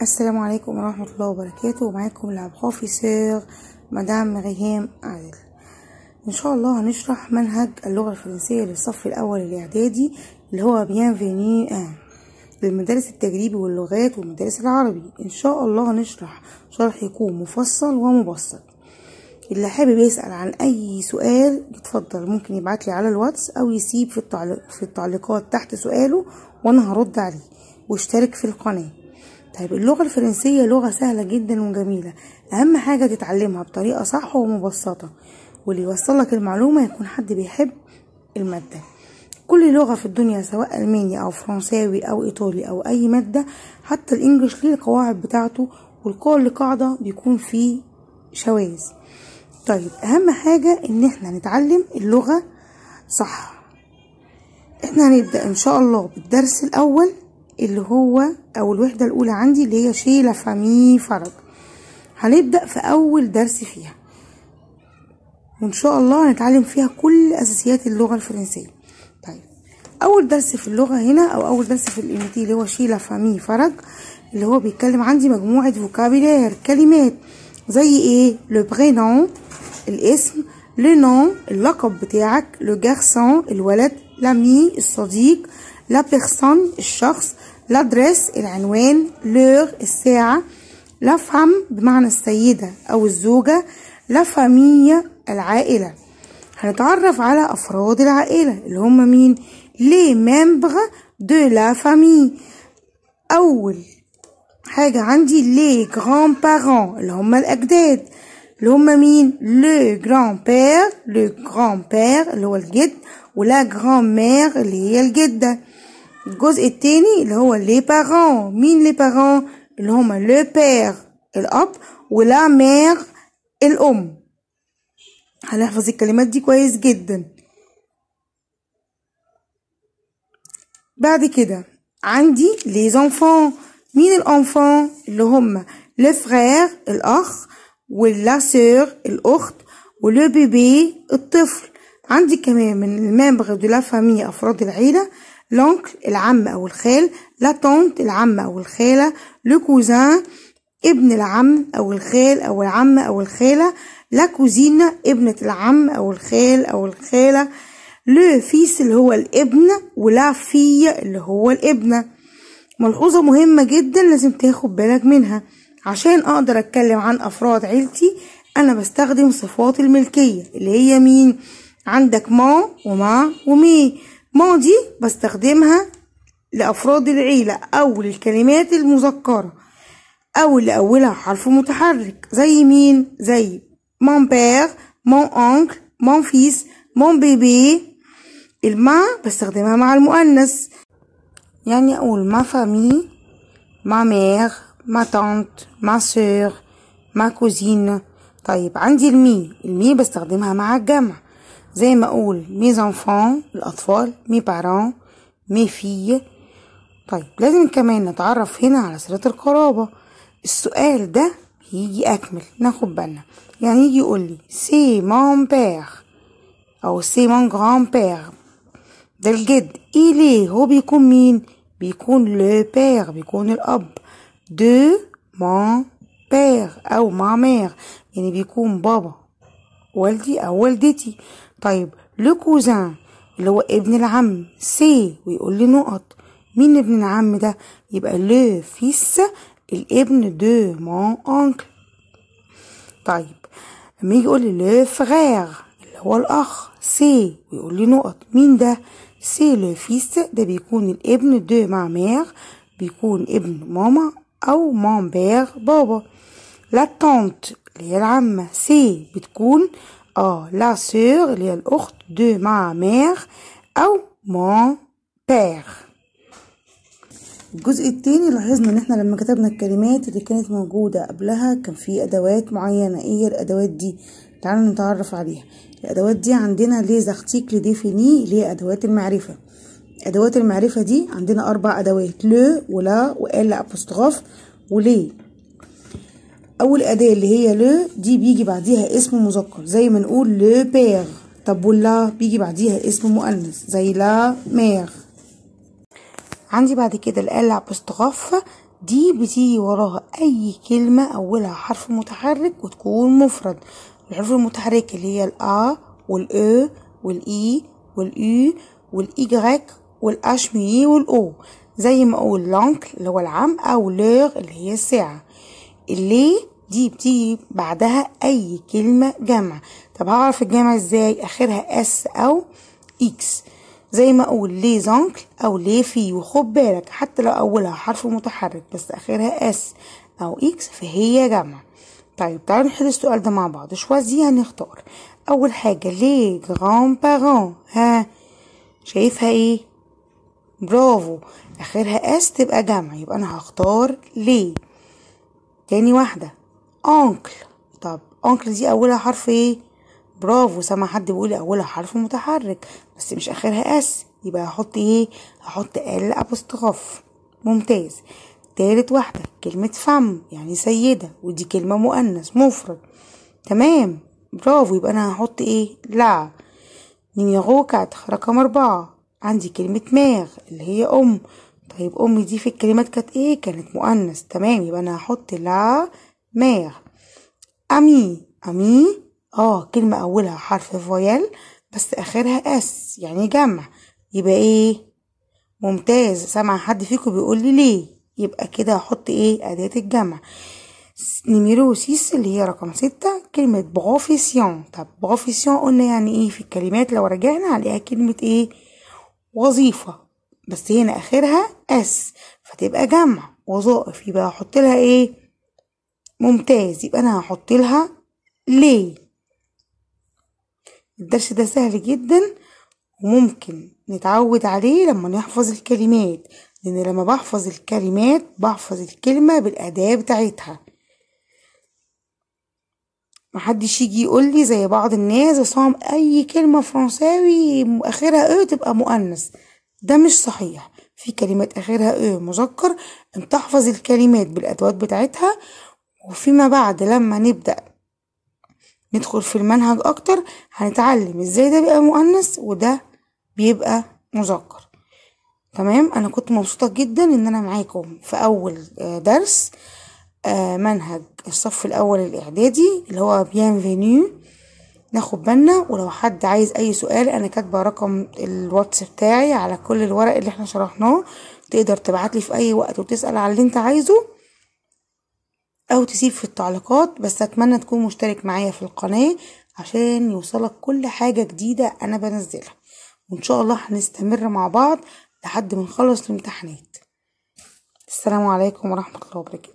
السلام عليكم ورحمة الله وبركاته ومعاكم لا بروفيسور مدام ريهام عادل ان شاء الله هنشرح منهج اللغة الفرنسية للصف الاول الاعدادي اللي هو بيانفيني ان للمدارس التجريبي واللغات والمدارس العربي ان شاء الله هنشرح شرح يكون مفصل ومبسط اللي حابب يسأل عن أي سؤال يتفضل ممكن يبعت لي على الواتس أو يسيب في, التعليق في التعليقات تحت سؤاله وأنا هرد عليه واشترك في القناة طيب اللغة الفرنسية لغة سهلة جدا وجميلة أهم حاجة تتعلمها بطريقة صح ومبسطة واللي يوصلك المعلومة يكون حد بيحب المادة كل لغة في الدنيا سواء ألماني أو فرنساوي أو إيطالي أو أي مادة حتى الإنجليش ليه القواعد بتاعته والكل قاعدة بيكون فيه شواذ طيب اهم حاجة ان احنا نتعلم اللغة صح احنا هنبدأ ان شاء الله بالدرس الاول اللي هو او الوحدة الاولى عندي اللي هي شي لا فامي فرج هنبدأ في اول درس فيها وان شاء الله هنتعلم فيها كل اساسيات اللغة الفرنسية طيب اول درس في اللغة هنا او اول درس في الانتي اللي هو شي لا فامي فرج اللي هو بيتكلم عندي مجموعة فوكابيلير كلمات زي ايه لو برينون الاسم لو نون اللقب بتاعك لو جارسون الولد لامي الصديق لا بيرسون الشخص لادريس العنوان لور الساعة لا فام بمعنى السيدة أو الزوجة لا فامية العائلة هنتعرف على أفراد العائلة اللي هم مين لي ممبر دو لا فامي أول حاجة عندي لي جران بارون اللي هم الأجداد اللي هم مين لو جران بير لو جران بير اللي هو الجد ولا جران مير اللي هي الجدة الجزء التاني اللي هو لي بارون مين لي بارون اللي هم لو بير الأب ولا مير الأم هنحفظ الكلمات دي كويس جدا بعد كده عندي لي زونفون مين الانفون اللي هم لو فرير الاخ واللا سور الاخت ولو بيبي الطفل عندي كمان من الممبر دو لا فامي افراد العيله لونكل العم او الخال لا طونت العم او الخاله لو كوزان ابن العم او الخال او العم او الخاله لا كوزين ابنة العم او الخال او الخاله لو فيس اللي هو الابن ولا في اللي هو الابنه ملحوظة مهمة جدا لازم تاخد بالك منها عشان اقدر اتكلم عن افراد عيلتي انا بستخدم صفات الملكية اللي هي مين عندك ما وما ومي ما دي بستخدمها لافراد العيلة او للكلمات المذكرة او اللي اولها حرف متحرك زي مين زي مون بير مون اونكل مون فيس مون بيبي الما بستخدمها مع المؤنث يعني أقول ما فامي ما مير ما تانت ما سور ما كوزين طيب عندي المي المي بستخدمها مع الجمع زي ما أقول مي زانفون الأطفال مي بارون مي في طيب لازم كمان نتعرف هنا على صلة القرابة السؤال ده يجي أكمل ناخد بالنا يعني يجي يقول لي سي مون بير أو سي مون غران بير ده الجد إيه ليه هو بيكون مين بيكون لو بير بيكون الأب دو مون بير أو ما مير يعني بيكون بابا والدي أو والدتي طيب لو كوزان اللي هو ابن العم سي ويقول لي نقط مين ابن العم ده يبقى لو فيس الابن دو مون أونكل طيب لما يجي يقول لي لو فغير اللي هو الأخ سي ويقول لي نقط مين ده سي لو فيس ده بيكون الابن دو مع مير بيكون ابن ماما او مام بير بابا لا تونت اللي هي العمة سي بتكون اه لا سور اللي هي الاخت دو مع مير او مام بير الجزء التاني لاحظنا ان احنا لما كتبنا الكلمات اللي كانت موجودة قبلها كان في ادوات معينة ايه هي الادوات دي تعالوا نتعرف عليها الادوات دي عندنا لي ارتيكل ديفيني اللي هي ادوات المعرفه ادوات المعرفه دي عندنا اربع ادوات لو ولا وال ابوستروف ولي اول اداه اللي هي لو دي بيجي بعديها اسم مذكر زي ما نقول لو بير طب ولا بيجي بعديها اسم مؤنث زي لا مير عندي بعد كده ال ابوستروف دي بتيجي وراها أي كلمة أولها حرف متحرك وتكون مفرد الحروف المتحركة اللي هي الأ والأ والإي والأو والإيجريك والأشمي والأو زي ما أقول لانكل اللي هو العم أو ليغ اللي هي الساعة اللي دي بتيجي بعدها أي كلمة جمع طب هعرف الجمع ازاي آخرها اس أو إكس زي ما أقول لي زانكل أو لي في وخد بالك حتى لو أولها حرف متحرك بس آخرها اس أو إكس فهي جمع طيب تعالوا نحل السؤال ده مع بعض شوازي هنختار أول حاجة لي جران بارون ها شايفها ايه برافو اخرها اس تبقى جمع يبقى انا هختار ليه تاني واحدة انكل طب انكل دي اولها حرف ايه برافو سمع حد بيقول اولها حرف متحرك بس مش اخرها اس يبقى هحط ايه هحط ال ابوستروف ممتاز تالت واحدة كلمة فم يعني سيدة ودي كلمة مؤنث مفرد تمام برافو يبقى انا هحط ايه لا نيميرو كاتر رقم أربعة عندي كلمة ماغ اللي هي أم طيب أم دي في الكلمات كانت إيه؟ كانت مؤنث تمام يبقى أنا هحط لا ماغ أمي أمي اه كلمة أولها حرف فويل بس آخرها اس يعني جمع يبقى إيه؟ ممتاز سامع حد فيكم بيقول لي ليه يبقى كده هحط إيه؟ أداة الجمع نيميرو سيس اللي هي رقم ستة كلمة بروفيسيون طب بروفيسيون قلنا يعني ايه في الكلمات لو رجعنا عليها كلمة ايه وظيفة بس هنا اخرها اس فتبقى جمع وظائف يبقى هحط لها ايه ممتاز يبقى انا هحط لها ليه الدرس ده سهل جدا وممكن نتعود عليه لما نحفظ الكلمات لان لما بحفظ الكلمات بحفظ الكلمة بالاداة بتاعتها محدش يجي يقول لي زي بعض الناس اصلا اي كلمه فرنساوي اخرها او تبقى مؤنث ده مش صحيح في كلمات اخرها او مذكر ان تحفظ الكلمات بالادوات بتاعتها وفيما بعد لما نبدا ندخل في المنهج اكتر هنتعلم ازاي ده بيبقى مؤنث وده بيبقى مذكر تمام انا كنت مبسوطه جدا ان انا معاكم في اول درس منهج الصف الأول الإعدادي اللي هو بيانفينيو ناخد بالنا ولو حد عايز أي سؤال أنا كاتبة رقم الواتس بتاعي على كل الورق اللي احنا شرحناه تقدر تبعتلي في أي وقت وتسأل على اللي انت عايزه أو تسيب في التعليقات بس أتمنى تكون مشترك معايا في القناة عشان يوصلك كل حاجة جديدة أنا بنزلها وإن شاء الله هنستمر مع بعض لحد ما نخلص الامتحانات السلام عليكم ورحمة الله وبركاته